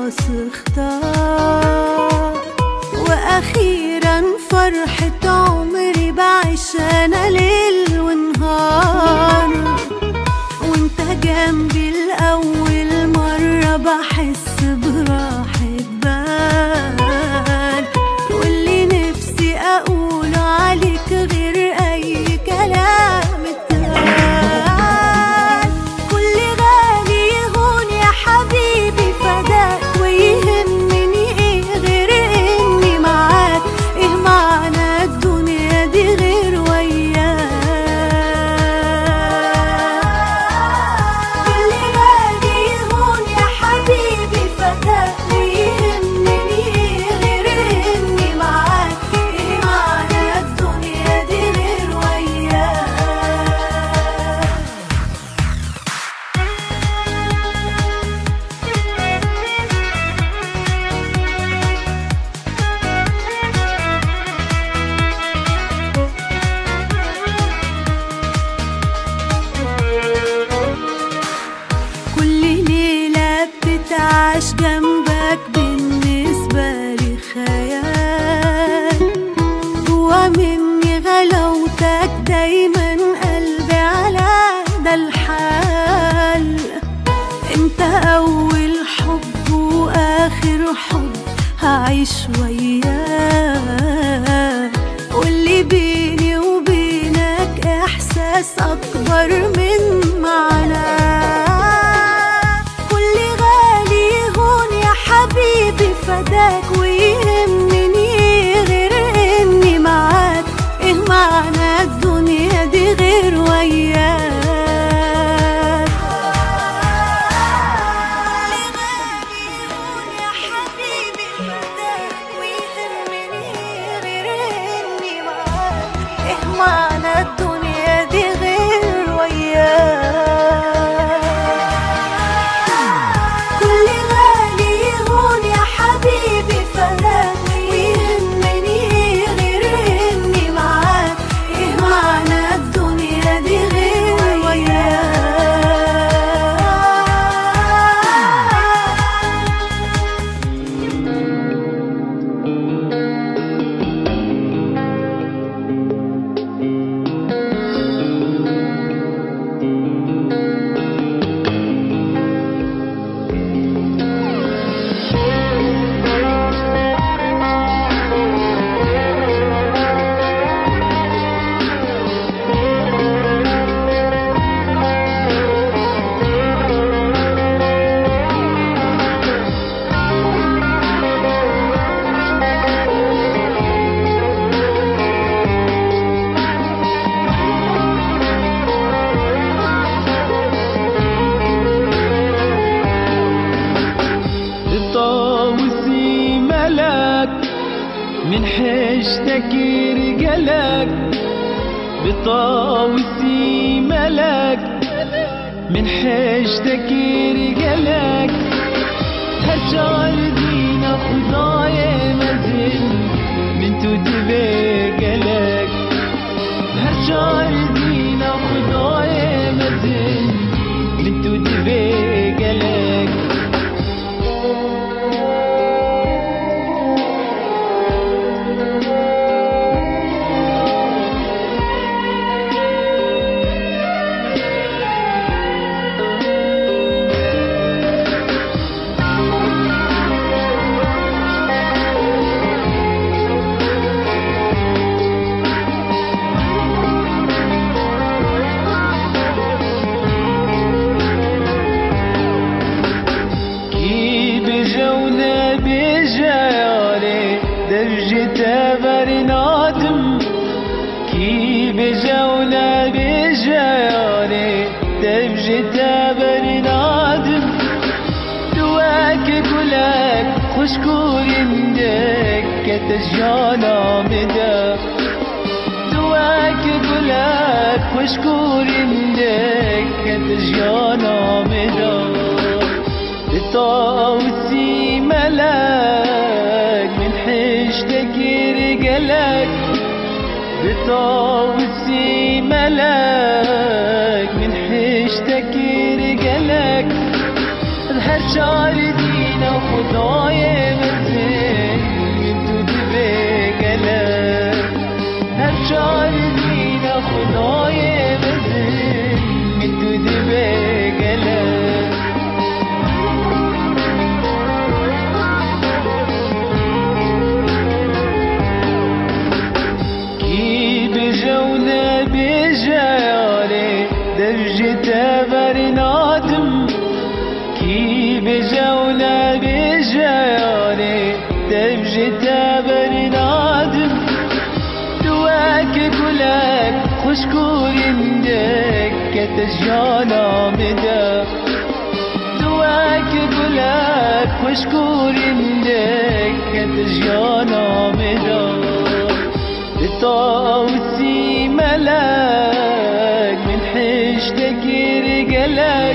خلاص اختار واخيرا فرحة عمري بعيش انا ليل ونهار وانت جنبي لأول مرة بحس براحة بال واللي نفسي أقوله عليك غير أي كلام اتقال كل غالي يهون يا حبيبي فداك ويهمني ايه غير اني معاك ايه معنى الدنيا دي غير وياك كل غالي يهون يا حبيبي فداك ويهمني ايه غير اني معاك ايه معنى الدنيا دي غير وياك كل ليلة بتتعاش جنبك بالنسبة لي خيال جوا مني غلاوتك دايما قلبي على ده الحال انت اول حب واخر حب هعيش وياك واللي بيني وبينك احساس اكبر من معناه كل غالي يهون يا حبيبي فداك ويهمني إيه غير اني معاك ايه معنى الدنيا دي غير وياك كل غالي يهون يا حبيبي فداك ويهمني إيه غير اني معاك ايه معنى الدنيا دي غير وياك كل غالي يهون يا حبيبي فداك ويهمني إيه غير اني معاك ايه معنى الدنيا دي غير وياك الطاوسي ملك من حشتك رجلك بطاوسي ملك من حشتك رجلك هالشعر دينا خضايا مزل من تدبي قلك هالشعر دينا خضايا مزل من تدبي قلك كي بجونا بجيالي درجة برنادم كي بجونا بجيالي درجة برنادم دواك قولك خشكور عندك كتجانا مدى دواك قولك خشكور عندك كتجانا مدى بطاوسي ملاك من حشتك رجلك بطاوسي ملاك من حشتك رجلك الهر شعر دينا وخضار شتا برنادم دواك قولك خوشكور عندك كتجانا مدا دواك قولك خوشكور عندك كتجانا مدا طاوسي ملاك من حشتك رجلك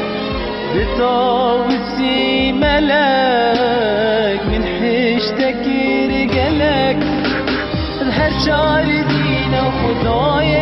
بطاوسي ملاك من حشتك رجلك ظهر شعر دينا وخضايا